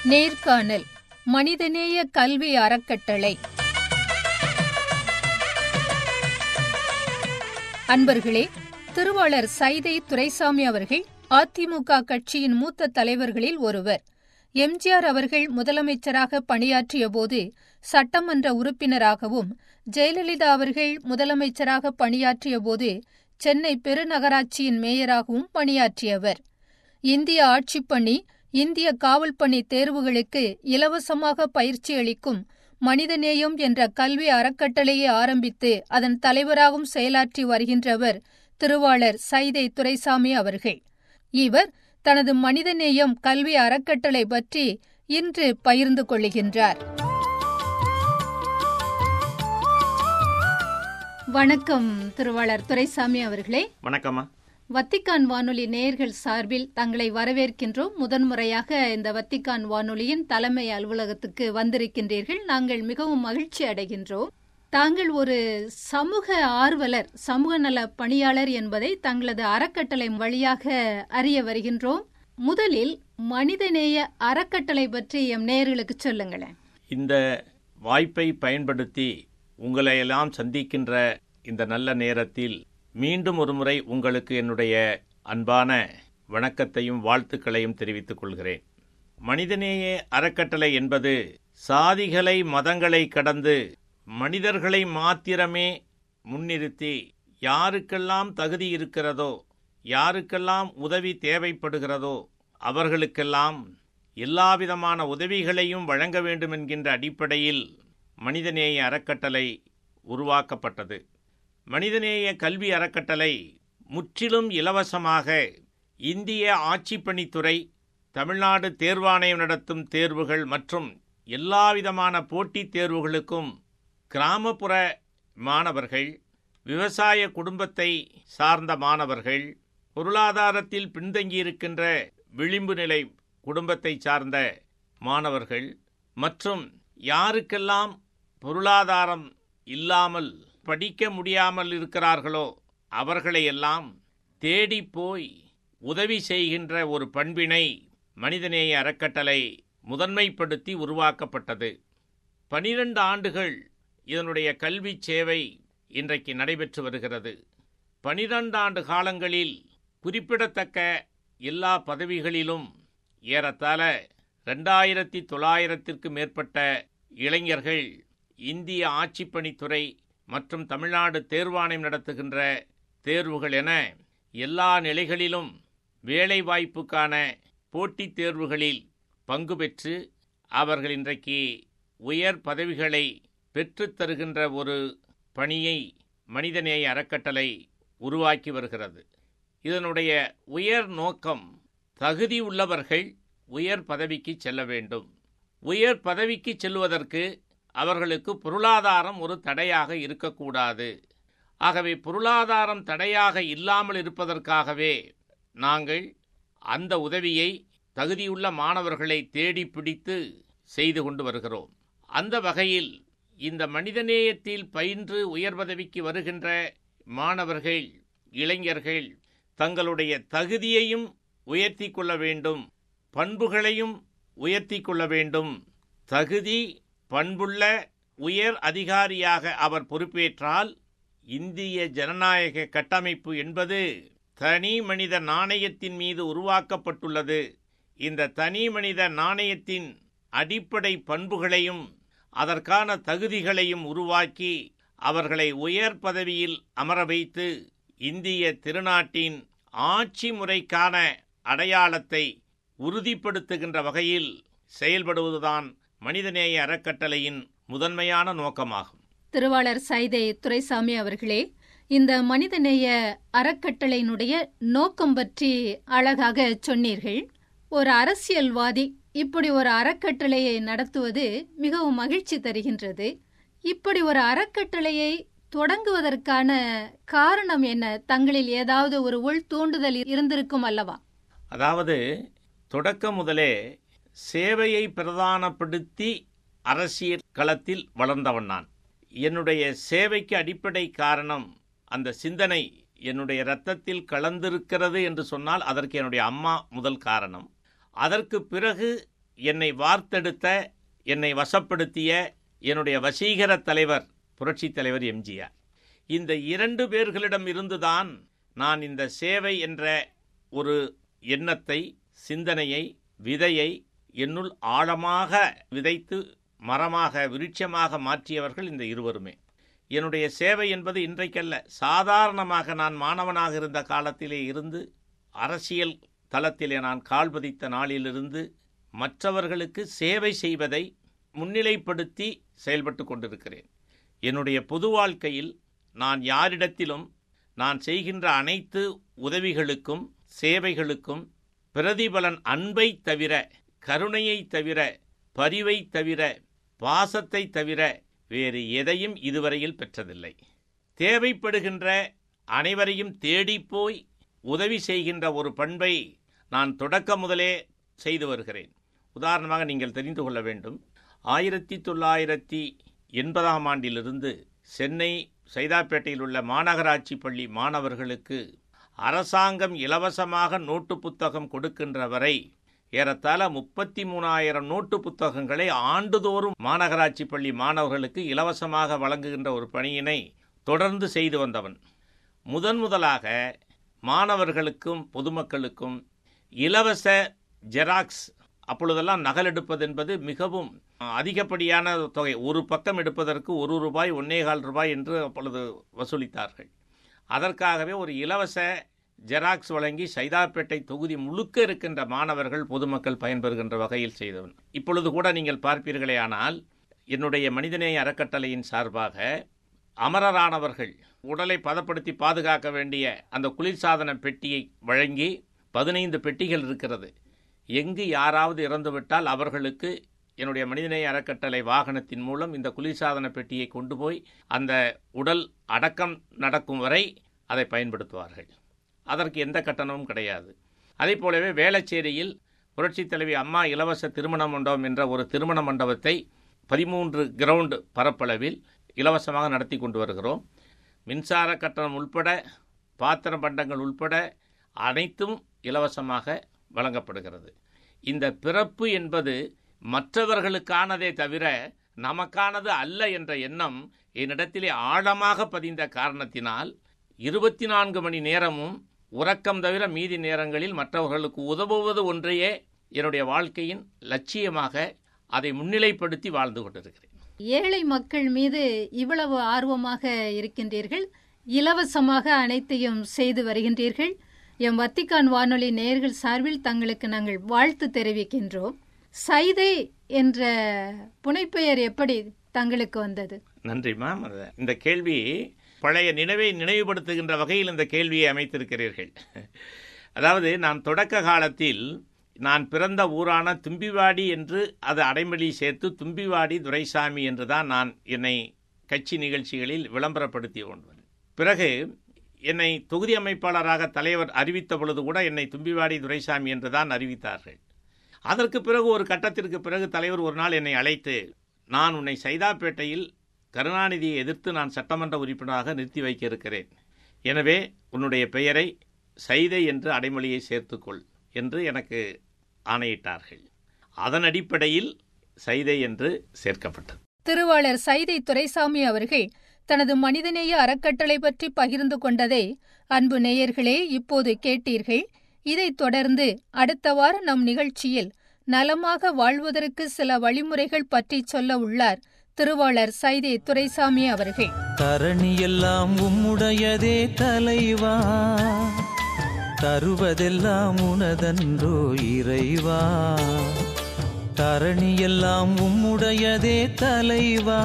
நேர்காணல் மனிதநேய கல்வி அறக்கட்டளை அன்பர்களே திருவாளர் சைதை துரைசாமி அவர்கள் அதிமுக கட்சியின் மூத்த தலைவர்களில் ஒருவர் எம்ஜிஆர் அவர்கள் முதலமைச்சராக பணியாற்றிய போது சட்டமன்ற உறுப்பினராகவும் ஜெயலலிதா அவர்கள் முதலமைச்சராக பணியாற்றிய போது சென்னை பெருநகராட்சியின் மேயராகவும் பணியாற்றியவர் இந்திய ஆட்சிப்பணி இந்திய காவல் பணி தேர்வுகளுக்கு இலவசமாக பயிற்சி அளிக்கும் மனிதநேயம் என்ற கல்வி அறக்கட்டளையை ஆரம்பித்து அதன் தலைவராகவும் செயலாற்றி வருகின்றவர் திருவாளர் சைதை துரைசாமி அவர்கள் இவர் தனது மனிதநேயம் கல்வி அறக்கட்டளை பற்றி இன்று பகிர்ந்து கொள்ளுகின்றார் வணக்கம் திருவாளர் துரைசாமி அவர்களே வணக்கம்மா வத்திக்கான் வானொலி நேயர்கள் சார்பில் தங்களை வரவேற்கின்றோம் முதன்முறையாக இந்த வத்திக்கான் வானொலியின் தலைமை அலுவலகத்துக்கு வந்திருக்கின்றீர்கள் நாங்கள் மிகவும் மகிழ்ச்சி அடைகின்றோம் தாங்கள் ஒரு சமூக ஆர்வலர் சமூக நல பணியாளர் என்பதை தங்களது அறக்கட்டளை வழியாக அறிய வருகின்றோம் முதலில் மனிதநேய அறக்கட்டளை பற்றி எம் நேயர்களுக்கு சொல்லுங்களேன் இந்த வாய்ப்பை பயன்படுத்தி உங்களை எல்லாம் சந்திக்கின்ற இந்த நல்ல நேரத்தில் மீண்டும் ஒருமுறை உங்களுக்கு என்னுடைய அன்பான வணக்கத்தையும் வாழ்த்துக்களையும் தெரிவித்துக் கொள்கிறேன் மனிதநேய அறக்கட்டளை என்பது சாதிகளை மதங்களை கடந்து மனிதர்களை மாத்திரமே முன்னிறுத்தி யாருக்கெல்லாம் தகுதி இருக்கிறதோ யாருக்கெல்லாம் உதவி தேவைப்படுகிறதோ அவர்களுக்கெல்லாம் எல்லாவிதமான உதவிகளையும் வழங்க வேண்டும் என்கின்ற அடிப்படையில் மனிதநேய அறக்கட்டளை உருவாக்கப்பட்டது மனிதநேய கல்வி அறக்கட்டளை முற்றிலும் இலவசமாக இந்திய ஆட்சிப்பணித்துறை தமிழ்நாடு தேர்வாணையம் நடத்தும் தேர்வுகள் மற்றும் எல்லாவிதமான போட்டித் தேர்வுகளுக்கும் கிராமப்புற மாணவர்கள் விவசாய குடும்பத்தை சார்ந்த மாணவர்கள் பொருளாதாரத்தில் பின்தங்கியிருக்கின்ற விளிம்பு நிலை குடும்பத்தை சார்ந்த மாணவர்கள் மற்றும் யாருக்கெல்லாம் பொருளாதாரம் இல்லாமல் படிக்க முடியாமல் இருக்கிறார்களோ அவர்களையெல்லாம் தேடி போய் உதவி செய்கின்ற ஒரு பண்பினை மனிதநேய அறக்கட்டளை முதன்மைப்படுத்தி உருவாக்கப்பட்டது பனிரெண்டு ஆண்டுகள் இதனுடைய கல்வி சேவை இன்றைக்கு நடைபெற்று வருகிறது பனிரெண்டு ஆண்டு காலங்களில் குறிப்பிடத்தக்க எல்லா பதவிகளிலும் ஏறத்தாழ ரெண்டாயிரத்தி தொள்ளாயிரத்திற்கு மேற்பட்ட இளைஞர்கள் இந்திய ஆட்சிப்பணித்துறை மற்றும் தமிழ்நாடு தேர்வாணையம் நடத்துகின்ற தேர்வுகள் என எல்லா நிலைகளிலும் வேலைவாய்ப்புக்கான போட்டித் தேர்வுகளில் பங்கு பெற்று அவர்கள் இன்றைக்கு உயர் பதவிகளை பெற்றுத் தருகின்ற ஒரு பணியை மனிதநேய அறக்கட்டளை உருவாக்கி வருகிறது இதனுடைய உயர் நோக்கம் தகுதி உள்ளவர்கள் உயர் பதவிக்கு செல்ல வேண்டும் உயர் பதவிக்கு செல்வதற்கு அவர்களுக்கு பொருளாதாரம் ஒரு தடையாக இருக்கக்கூடாது ஆகவே பொருளாதாரம் தடையாக இல்லாமல் இருப்பதற்காகவே நாங்கள் அந்த உதவியை தகுதியுள்ள மாணவர்களை தேடி பிடித்து செய்து கொண்டு வருகிறோம் அந்த வகையில் இந்த மனிதநேயத்தில் பயின்று உயர் பதவிக்கு வருகின்ற மாணவர்கள் இளைஞர்கள் தங்களுடைய தகுதியையும் உயர்த்தி கொள்ள வேண்டும் பண்புகளையும் உயர்த்தி கொள்ள வேண்டும் தகுதி பண்புள்ள உயர் அதிகாரியாக அவர் பொறுப்பேற்றால் இந்திய ஜனநாயக கட்டமைப்பு என்பது தனி மனித நாணயத்தின் மீது உருவாக்கப்பட்டுள்ளது இந்த தனி மனித நாணயத்தின் அடிப்படை பண்புகளையும் அதற்கான தகுதிகளையும் உருவாக்கி அவர்களை உயர் பதவியில் அமர வைத்து இந்திய திருநாட்டின் ஆட்சி முறைக்கான அடையாளத்தை உறுதிப்படுத்துகின்ற வகையில் செயல்படுவதுதான் மனிதநேய அறக்கட்டளையின் முதன்மையான நோக்கமாகும் திருவாளர் சைதை துரைசாமி அவர்களே இந்த மனிதநேய அறக்கட்டளையினுடைய நோக்கம் பற்றி அழகாக சொன்னீர்கள் ஒரு அரசியல்வாதி இப்படி ஒரு அறக்கட்டளையை நடத்துவது மிகவும் மகிழ்ச்சி தருகின்றது இப்படி ஒரு அறக்கட்டளையை தொடங்குவதற்கான காரணம் என்ன தங்களில் ஏதாவது ஒரு உள் தூண்டுதல் இருந்திருக்கும் அல்லவா அதாவது தொடக்க முதலே சேவையை பிரதானப்படுத்தி அரசியல் களத்தில் வளர்ந்தவன் நான் என்னுடைய சேவைக்கு அடிப்படை காரணம் அந்த சிந்தனை என்னுடைய இரத்தத்தில் கலந்திருக்கிறது என்று சொன்னால் அதற்கு என்னுடைய அம்மா முதல் காரணம் அதற்கு பிறகு என்னை வார்த்தெடுத்த என்னை வசப்படுத்திய என்னுடைய வசீகர தலைவர் புரட்சித் தலைவர் எம்ஜிஆர் இந்த இரண்டு பேர்களிடம் இருந்துதான் நான் இந்த சேவை என்ற ஒரு எண்ணத்தை சிந்தனையை விதையை என்னுள் ஆழமாக விதைத்து மரமாக விருட்சமாக மாற்றியவர்கள் இந்த இருவருமே என்னுடைய சேவை என்பது இன்றைக்கல்ல சாதாரணமாக நான் மாணவனாக இருந்த காலத்திலே இருந்து அரசியல் தளத்திலே நான் கால் பதித்த நாளிலிருந்து மற்றவர்களுக்கு சேவை செய்வதை முன்னிலைப்படுத்தி செயல்பட்டு கொண்டிருக்கிறேன் என்னுடைய பொது வாழ்க்கையில் நான் யாரிடத்திலும் நான் செய்கின்ற அனைத்து உதவிகளுக்கும் சேவைகளுக்கும் பிரதிபலன் அன்பை தவிர கருணையை தவிர பரிவை தவிர பாசத்தை தவிர வேறு எதையும் இதுவரையில் பெற்றதில்லை தேவைப்படுகின்ற அனைவரையும் தேடிப்போய் உதவி செய்கின்ற ஒரு பண்பை நான் தொடக்க முதலே செய்து வருகிறேன் உதாரணமாக நீங்கள் தெரிந்து கொள்ள வேண்டும் ஆயிரத்தி தொள்ளாயிரத்தி எண்பதாம் ஆண்டிலிருந்து சென்னை சைதாப்பேட்டையில் உள்ள மாநகராட்சி பள்ளி மாணவர்களுக்கு அரசாங்கம் இலவசமாக நோட்டு புத்தகம் கொடுக்கின்ற வரை ஏறத்தாழ முப்பத்தி மூணாயிரம் நோட்டு புத்தகங்களை ஆண்டுதோறும் மாநகராட்சி பள்ளி மாணவர்களுக்கு இலவசமாக வழங்குகின்ற ஒரு பணியினை தொடர்ந்து செய்து வந்தவன் முதன் முதலாக மாணவர்களுக்கும் பொதுமக்களுக்கும் இலவச ஜெராக்ஸ் அப்பொழுதெல்லாம் நகல் எடுப்பது என்பது மிகவும் அதிகப்படியான தொகை ஒரு பக்கம் எடுப்பதற்கு ஒரு ரூபாய் ஒன்னேகால் ரூபாய் என்று அப்பொழுது வசூலித்தார்கள் அதற்காகவே ஒரு இலவச ஜெராக்ஸ் வழங்கி சைதாப்பேட்டை தொகுதி முழுக்க இருக்கின்ற மாணவர்கள் பொதுமக்கள் பயன்பெறுகின்ற வகையில் செய்தவன் இப்பொழுது கூட நீங்கள் பார்ப்பீர்களே ஆனால் என்னுடைய மனிதநேய அறக்கட்டளையின் சார்பாக அமரரானவர்கள் உடலை பதப்படுத்தி பாதுகாக்க வேண்டிய அந்த குளிர்சாதன பெட்டியை வழங்கி பதினைந்து பெட்டிகள் இருக்கிறது எங்கு யாராவது இறந்துவிட்டால் அவர்களுக்கு என்னுடைய மனிதநேய அறக்கட்டளை வாகனத்தின் மூலம் இந்த குளிர்சாதன பெட்டியை கொண்டு போய் அந்த உடல் அடக்கம் நடக்கும் வரை அதை பயன்படுத்துவார்கள் அதற்கு எந்த கட்டணமும் கிடையாது அதே போலவே வேளச்சேரியில் புரட்சித் தலைவி அம்மா இலவச திருமண மண்டபம் என்ற ஒரு திருமண மண்டபத்தை பதிமூன்று கிரவுண்டு பரப்பளவில் இலவசமாக நடத்தி கொண்டு வருகிறோம் மின்சார கட்டணம் உள்பட பாத்திர பண்டங்கள் உள்பட அனைத்தும் இலவசமாக வழங்கப்படுகிறது இந்த பிறப்பு என்பது மற்றவர்களுக்கானதே தவிர நமக்கானது அல்ல என்ற எண்ணம் என்னிடத்திலே ஆழமாக பதிந்த காரணத்தினால் இருபத்தி நான்கு மணி நேரமும் உறக்கம் தவிர மீதி நேரங்களில் மற்றவர்களுக்கு உதவுவது ஒன்றையே என்னுடைய வாழ்க்கையின் லட்சியமாக அதை முன்னிலைப்படுத்தி வாழ்ந்து கொண்டிருக்கிறேன் ஏழை மக்கள் மீது இவ்வளவு ஆர்வமாக இருக்கின்றீர்கள் இலவசமாக அனைத்தையும் செய்து வருகின்றீர்கள் எம் வத்திக்கான் வானொலி நேயர்கள் சார்பில் தங்களுக்கு நாங்கள் வாழ்த்து தெரிவிக்கின்றோம் சைதை என்ற புனைப்பெயர் எப்படி தங்களுக்கு வந்தது நன்றி மேம் இந்த கேள்வி பழைய நினைவை நினைவுபடுத்துகின்ற வகையில் இந்த கேள்வியை அமைத்திருக்கிறீர்கள் அதாவது நான் தொடக்க காலத்தில் நான் பிறந்த ஊரான தும்பிவாடி என்று அது அடைமொழி சேர்த்து தும்பிவாடி துரைசாமி என்று தான் நான் என்னை கட்சி நிகழ்ச்சிகளில் விளம்பரப்படுத்தி கொண்டேன் பிறகு என்னை தொகுதி அமைப்பாளராக தலைவர் அறிவித்த பொழுது கூட என்னை தும்பிவாடி துரைசாமி என்று தான் அறிவித்தார்கள் அதற்கு பிறகு ஒரு கட்டத்திற்கு பிறகு தலைவர் ஒரு நாள் என்னை அழைத்து நான் உன்னை சைதாப்பேட்டையில் கருணாநிதியை எதிர்த்து நான் சட்டமன்ற உறுப்பினராக நிறுத்தி வைக்க இருக்கிறேன் எனவே உன்னுடைய பெயரை சைதை என்று அடைமொழியை சேர்த்துக்கொள் என்று எனக்கு ஆணையிட்டார்கள் அதன் அடிப்படையில் சைதை என்று சேர்க்கப்பட்டது திருவாளர் சைதை துரைசாமி அவர்கள் தனது மனிதநேய அறக்கட்டளை பற்றி பகிர்ந்து கொண்டதை அன்பு நேயர்களே இப்போது கேட்டீர்கள் இதைத் தொடர்ந்து அடுத்த வார நம் நிகழ்ச்சியில் நலமாக வாழ்வதற்கு சில வழிமுறைகள் பற்றி சொல்ல உள்ளார் திருவாளர் சைதே துரைசாமி அவர்கள் தரணியெல்லாம் உம்முடையதே தலைவா தருவதெல்லாம் உனதன்றோ இறைவா தரணியெல்லாம் உம்முடையதே தலைவா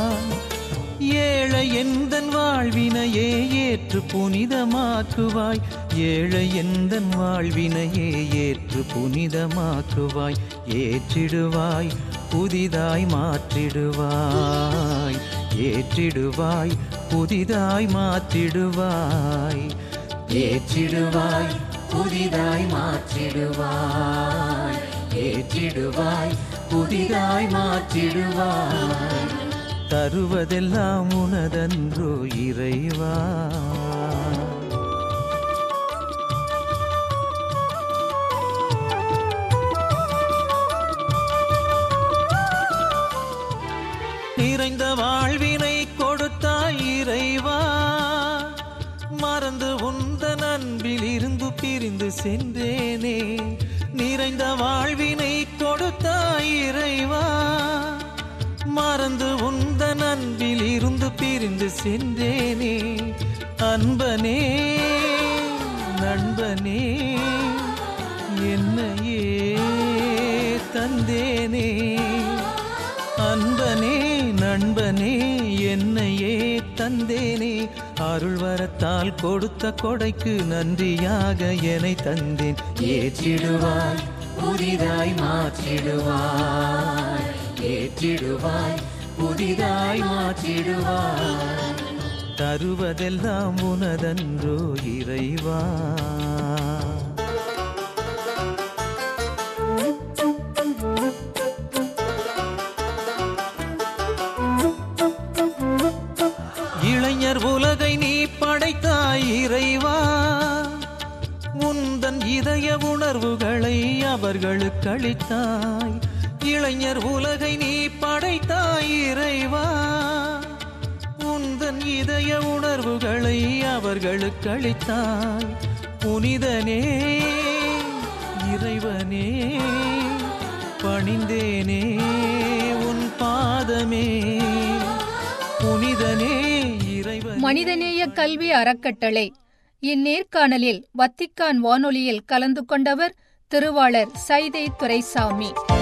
ஏழை எந்தன் வாழ்வினையே ஏற்று புனிதமாக்குவாய் ஏழை எந்தன் வாழ்வினையே ஏற்று புனிதமாக்குவாய் ஏற்றிடுவாய் புதிதாய் மாற்றிடுவாய் ஏற்றிடுவாய் புதிதாய் மாற்றிடுவாய் ஏற்றிடுவாய் புதிதாய் மாற்றிடுவாய் ஏற்றிடுவாய் புதிதாய் மாற்றிடுவாய் தருவதெல்லாம் உனதன்றோ இறைவா சென்றேனே நிறைந்த வாழ்வினை கொடுத்தாய் இறைவா மறந்து உந்தன் அன்பில் இருந்து பிரிந்து சென்றேனே அன்பனே நண்பனே என்னையே தந்தேனே அன்பனே நண்பனே என்னையே தந்தேனே அருள் வரத்தால் கொடுத்த கொடைக்கு நன்றியாக என்னை தந்தேன் ஏற்றிடுவாய் புதிதாய் மாற்றிடுவாய் ஏற்றிடுவாய் புதிதாய் மாற்றிடுவாய் தருவதெல்லாம் உனதன்றோ இறைவா இளைஞர் உலகை நீ படைத்தாய் இறைவா உந்தன் இதய உணர்வுகளை அவர்களுக்கு அளித்தாய் இளைஞர் உலகை நீ படைத்தாய் இறைவா உந்தன் இதய உணர்வுகளை அவர்களுக்கு அளித்தாய் புனிதனே இறைவனே பணிந்தேனே உன் பாதமே புனிதனே இறைவன் மனிதநேய கல்வி அறக்கட்டளை இந்நேர்காணலில் வத்திக்கான் வானொலியில் கலந்து கொண்டவர் திருவாளர் சைதை துரைசாமி